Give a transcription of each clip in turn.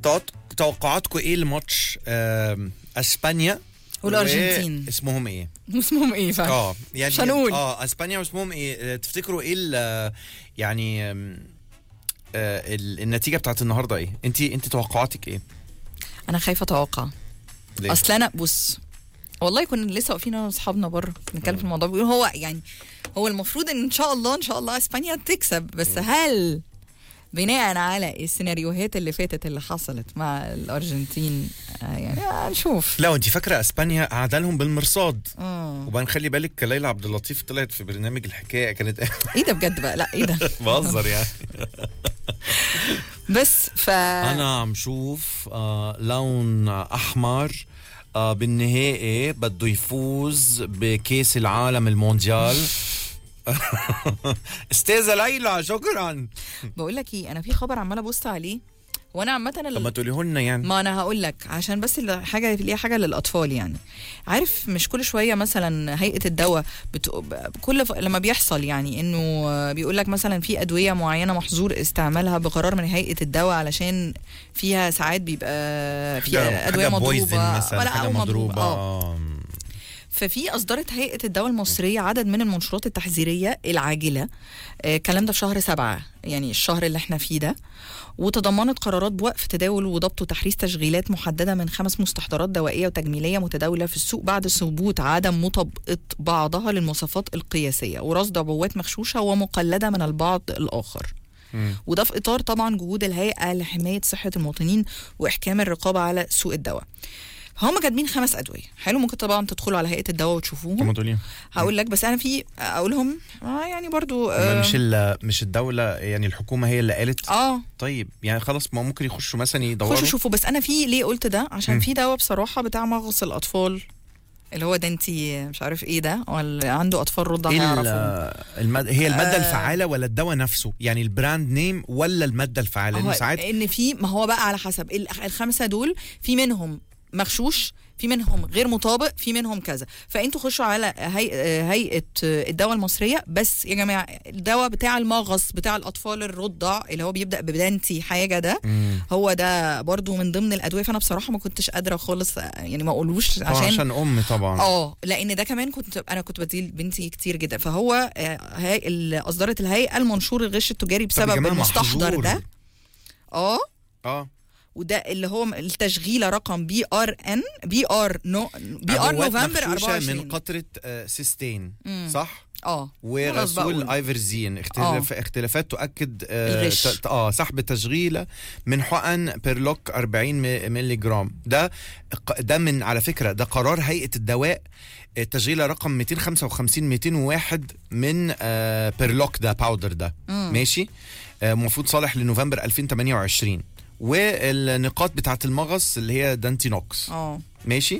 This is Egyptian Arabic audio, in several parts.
توقعات- توقعاتكم ايه لماتش آم، اسبانيا والأرجنتين. و- اسمهم ايه؟ اسمهم ايه فعلا اه يعني مش هنقول. اه اسبانيا واسمهم ايه آه، تفتكروا ايه ال- يعني آم، آه ال- النتيجه بتاعت النهارده ايه انت انت توقعاتك ايه انا خايفه اتوقع ليه؟ اصل انا بص والله كنا لسه واقفين انا واصحابنا بره بنتكلم في الموضوع بيقول هو يعني هو المفروض ان ان شاء الله ان شاء الله اسبانيا تكسب بس هل بناء على السيناريوهات اللي فاتت اللي حصلت مع الارجنتين آه يعني هنشوف لا انت فاكره اسبانيا قاعده لهم بالمرصاد اه وبعدين خلي بالك ليلى عبد اللطيف طلعت في برنامج الحكايه كانت ايه ده بجد بقى لا ايه ده بهزر يعني بس ف انا عم شوف آه لون احمر آه بالنهائي بده يفوز بكاس العالم المونديال استاذه ليلى شكرا بقول لك ايه انا في خبر عماله ابص عليه وانا عامه طب ال- ما تقوليه لنا يعني ما انا هقول لك عشان بس ال- حاجه ليها حاجه للاطفال يعني عارف مش كل شويه مثلا هيئه الدواء بت... ب- كل ف... لما بيحصل يعني انه بيقول لك مثلا في ادويه معينه محظور استعمالها بقرار من هيئه الدواء علشان فيها ساعات بيبقى في حاجة- ادويه حاجة مضروبه poison مثلا ولا حاجه أو مضروبه اه آه. ففي اصدرت هيئه الدواء المصريه عدد من المنشورات التحذيريه العاجله آه، الكلام ده في شهر سبعة يعني الشهر اللي احنا فيه ده وتضمنت قرارات بوقف تداول وضبط وتحريز تشغيلات محدده من خمس مستحضرات دوائيه وتجميليه متداوله في السوق بعد ثبوت عدم مطابقه بعضها للمواصفات القياسيه ورصد عبوات مغشوشه ومقلده من البعض الاخر مم. وده في اطار طبعا جهود الهيئه لحمايه صحه المواطنين واحكام الرقابه على سوق الدواء هم كاتبين خمس ادويه حلو ممكن طبعا تدخلوا على هيئه الدواء طب وتشوفوهم ما تقوليه هقول لك بس انا في اقولهم آه يعني برضو ما اه, مش ال- مش الدوله يعني الحكومه هي اللي قالت آه طيب يعني خلاص ما ممكن يخشوا مثلا يدوروا خشوا شوفوا بس انا في ليه قلت ده عشان مم. في دواء بصراحه بتاع مغص الاطفال اللي هو ده انت مش عارف ايه ده ولا عنده اطفال رضع ايه ال- هيعرفوا المد... هي الماده آه. الفعاله ولا الدواء نفسه يعني البراند نيم ولا الماده الفعاله لان هو ساعات ان في ما هو بقى على حسب ال- الخمسه دول في منهم مغشوش في منهم غير مطابق في منهم كذا فانتوا خشوا على هي... هيئه الدواء المصريه بس يا جماعه الدواء بتاع المغص بتاع الاطفال الرضع اللي هو بيبدا ببدانتي حاجه ده مم. هو ده برضو من ضمن الادويه فانا بصراحه ما كنتش قادره خالص يعني ما اقولوش طبعا عشان عشان ام طبعا اه لان ده كمان كنت انا كنت بدي بنتي كتير جدا فهو آه، هي ال- اصدرت الهيئه المنشور الغش التجاري طب يا بسبب جماعة المستحضر محظور. ده اه اه وده اللي هو التشغيله رقم بي ار ان بي ار نو بي ار عبوات نوفمبر مغشوشة 24 من قطره آه، سيستين مم. صح اه خلاص ورسول بقول. ايفرزين اختلاف اختلافات تؤكد آه الغش. ت- اه سحب تشغيله من حقن بيرلوك 40 م- مللي جرام ده ق- ده من على فكره ده قرار هيئه الدواء آه، تشغيله رقم 255 201 من آه بيرلوك ده باودر ده مم. ماشي آه، المفروض صالح لنوفمبر 2028 والنقاط بتاعت المغص اللي هي دانتينوكس اه ماشي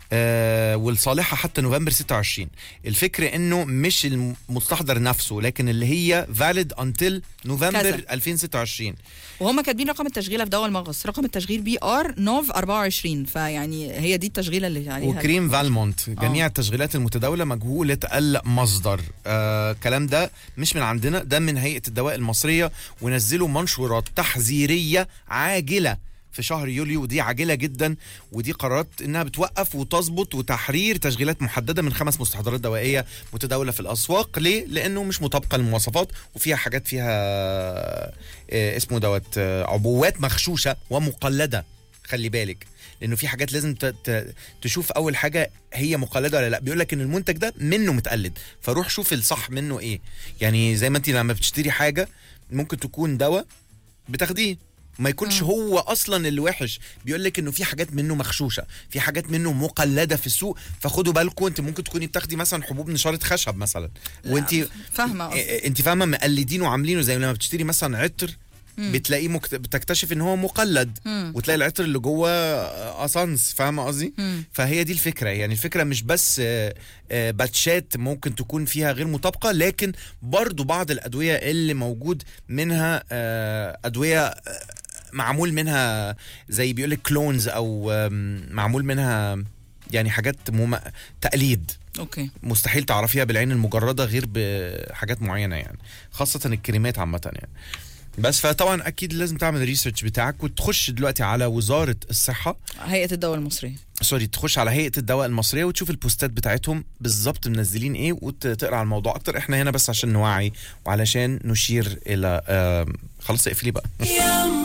آه والصالحه حتى نوفمبر 26 الفكره انه مش المستحضر نفسه لكن اللي هي فاليد انتل نوفمبر كذا. 2026 وهم كاتبين رقم التشغيله في دواء المغص رقم التشغيل بي ار نوف 24 فيعني هي دي التشغيله اللي عليها وكريم فالمونت جميع التشغيلات المتداوله مجهوله المصدر آه الكلام ده مش من عندنا ده من هيئه الدواء المصريه ونزلوا منشورات تحذيريه عاجله في شهر يوليو ودي عاجله جدا ودي قرارات انها بتوقف وتظبط وتحرير تشغيلات محدده من خمس مستحضرات دوائيه متداوله في الاسواق ليه؟ لانه مش مطابقه للمواصفات وفيها حاجات فيها آه، اسمه دوت آه، عبوات مغشوشه ومقلده خلي بالك لانه في حاجات لازم ت- ت- تشوف اول حاجه هي مقلده ولا لا بيقول لك ان المنتج ده منه متقلد فروح شوف الصح منه ايه يعني زي ما انت لما بتشتري حاجه ممكن تكون دواء بتاخديه ما يكونش مم. هو اصلا اللي وحش بيقول لك انه في حاجات منه مغشوشه في حاجات منه مقلده في السوق فخدوا بالكم انت ممكن تكوني بتاخدي مثلا حبوب نشاره خشب مثلا لا، وانت فاهمه قصدك. إيه- انت فاهمه مقلدين وعاملينه زي لما بتشتري مثلا عطر مم. بتلاقيه مكت... بتكتشف ان هو مقلد مم. وتلاقي العطر اللي جوه اسانس فاهمه قصدي مم. فهي دي الفكره يعني الفكره مش بس آه، آه، باتشات ممكن تكون فيها غير مطابقه لكن برضو بعض الادويه اللي موجود منها آه، ادويه آه، معمول منها زي بيقول لك كلونز او آم، معمول منها يعني حاجات مم... تقليد اوكي مستحيل تعرفيها بالعين المجرده غير بحاجات معينه يعني خاصه الكريمات عامه يعني بس فطبعا اكيد لازم تعمل الريسيرش بتاعك وتخش دلوقتي على وزاره الصحه هيئه الدواء المصريه سوري تخش على هيئه الدواء المصريه وتشوف البوستات بتاعتهم بالظبط منزلين ايه وتقرا على الموضوع اكتر احنا هنا بس عشان نوعي وعلشان نشير الى آم، خلاص اقفلي بقى يا